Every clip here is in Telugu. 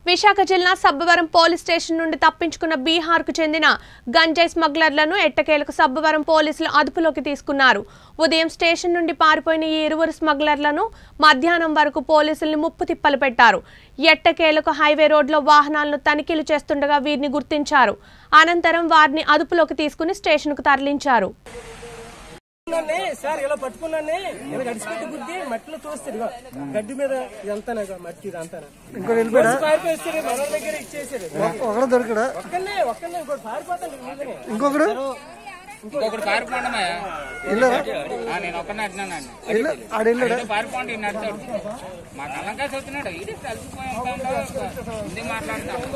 విశాఖ జిల్లా సబ్బవరం పోలీస్ స్టేషన్ నుండి తప్పించుకున్న బీహార్కు చెందిన గంజాయి స్మగ్లర్లను ఎట్టకేలకు సబ్బవరం పోలీసులు అదుపులోకి తీసుకున్నారు ఉదయం స్టేషన్ నుండి పారిపోయిన ఈ ఇరువురు స్మగ్లర్లను మధ్యాహ్నం వరకు పోలీసుల్ని ముప్పు తిప్పలు పెట్టారు ఎట్టకేలకు హైవే రోడ్లో వాహనాలను తనిఖీలు చేస్తుండగా వీరిని గుర్తించారు అనంతరం వారిని అదుపులోకి తీసుకుని స్టేషన్కు తరలించారు పట్టుకున్నానే సార్ ఇలా పట్టుకున్నానే ఇలా గడిచిపెట్టి బుద్ధి మట్టిలో తోస్తాడు ఇగో గడ్డి మీద ఇదంతా మట్టి ఇదంతా ఇంకో వెళ్ళిపోయాడా పారిపోయిస్తారు మన దగ్గర ఇచ్చేసారు ఒకడు దొరికడా ఒక్కనే ఒక్కనే ఇంకోటి పారిపోతాను మీదనే ఇంకొకడు ఇంకొకటి పారిపోండమయ్యా వెళ్ళారా ఆ, నేను ఒక్కనే అడినానండి వెళ్ళా ఆడు వెళ్ళాడా పారిపోండి ఈయన నడిచాడు మా కళ్ళంకాయ చూస్తున్నాడు ఇది కలిసిపోయి హిందీ మాట్లాడతాడు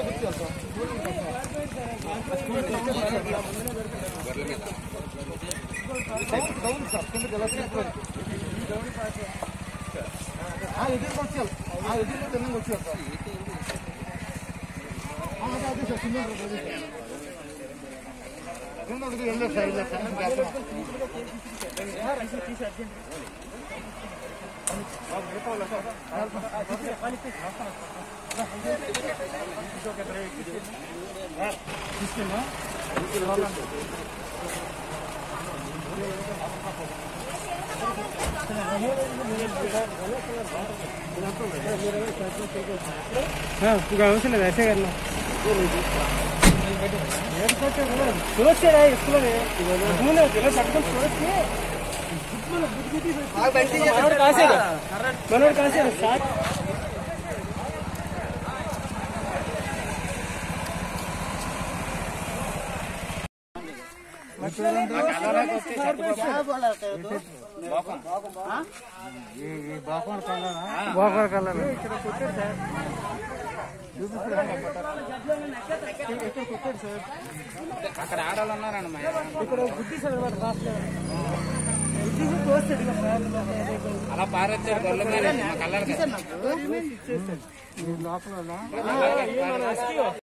ఇంకా అవసరం లేదు ऐसे करना చూసాడా ఎక్కువనే ముందు ఇలా పట్టుకొని చూస్తే మనోడు కాసేది మనోడు కాసేది సార్ గోకర్ కలర్ అక్కడ ఆడవాళ్ళు ఉన్నారండి మా ఇక్కడ గుడ్డి సార్ గుడ్డి తోస్తాడు ఇక సార్ అలా పారొచ్చాడు గొల్ల మీద మా కళ్ళకి లోపల మన